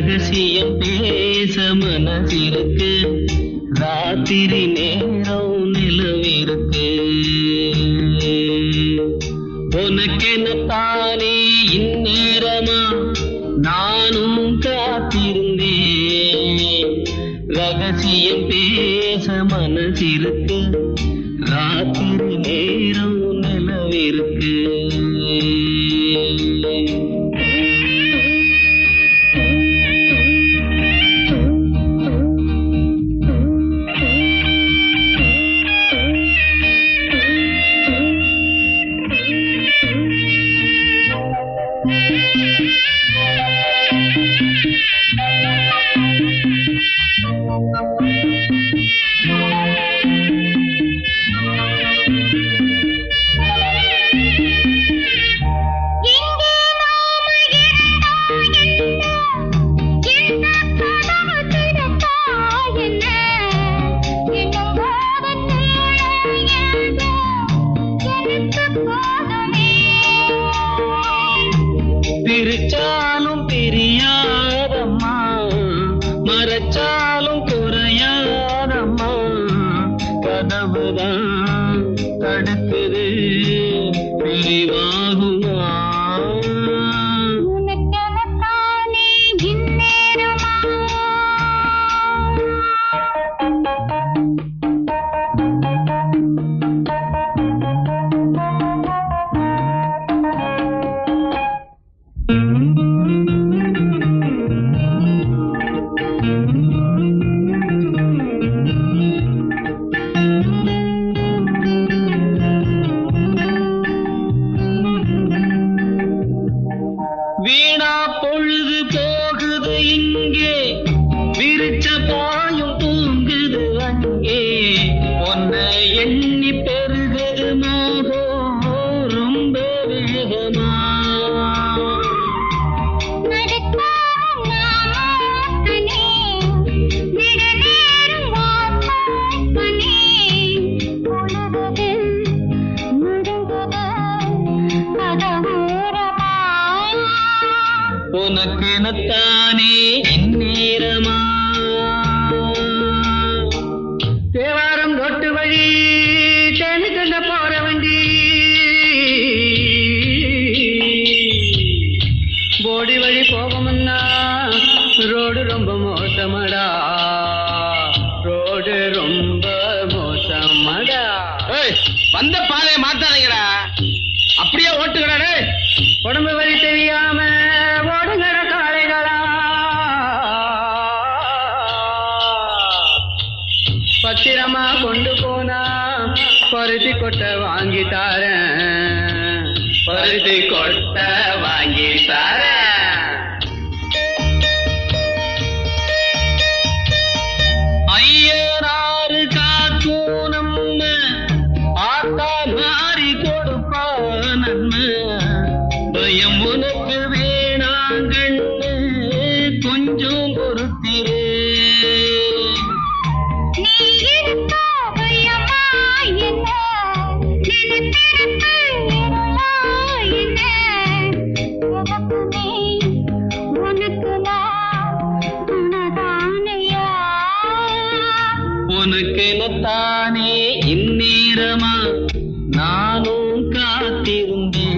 ரகசியம் பேச மனசிருக்கு ராத்திரி நேரம் நிலவிருக்கு உனக்கென தானே இந்நேரமா நானும் காத்திருந்தேன் ரகசியம் பேச மனசிருக்கு ராத்திரி நேரம் நிலவிருக்கு எங்கே நாம இருந்தோம் என்ன என்ன கதவு திறந்தா என்ன என்னும் போதத்தில் ஏதோ எனக்கு போதுமே பிரிச்சாலும் பிரியாதம்மா மறைச்சாலும் குறையாதம்மா கதவுதான் தடுக்குது பிரிவாகுமா உனக்கெனத்தானே இந்நேரமா வீணா பொழுது போகுது இங்கே விரிச்ச பாயும் தூங்குது அங்கே உன்னை எண்ணி பெருகுது மோகம் ரொம்ப வேகமா நடக்காமல் நாமோத்தனே நெடுநேரம் வாசப்பனே பொழுது முடிந்தது அதூரமா உனக்கெனத்தானே இந்நேரமா தேவாரம் ரோட்டு வழி தேனிக்கண்ட போற வண்டி போடி வழி போகமுன்னா ரோடு ரொம்ப மோசமடா ரோடு ரொம்ப மோசமடா வந்த பாதையை மாத்தாதீங்கடா அப்படியே ஓட்டுங்கடா டேய். உடம்பு வழி தெரியாம ஓடுங்கட காளைகளா பத்திரமா கொண்டு போனா பருத்தி கொட்டை வாங்கி தாரேன் பருத்தி கொட்டை வாங்கி தாரேன் ஐயனாறு காக்கும் நம்ம ஆத்தா மாறி கொடுப்பா நன்மை பயம் உனக்கு வேணாங்கண்ணு கொஞ்சம் பொறுத்திரே நீ இருக்கா பயமா என்ன நினைத்திருக்க இருளா என்ன எனக்கு நீ உனக்கு நான் உனதானையா உனக்கெனத்தானே இந்நேரமா நானும் காத்திருந்தேன்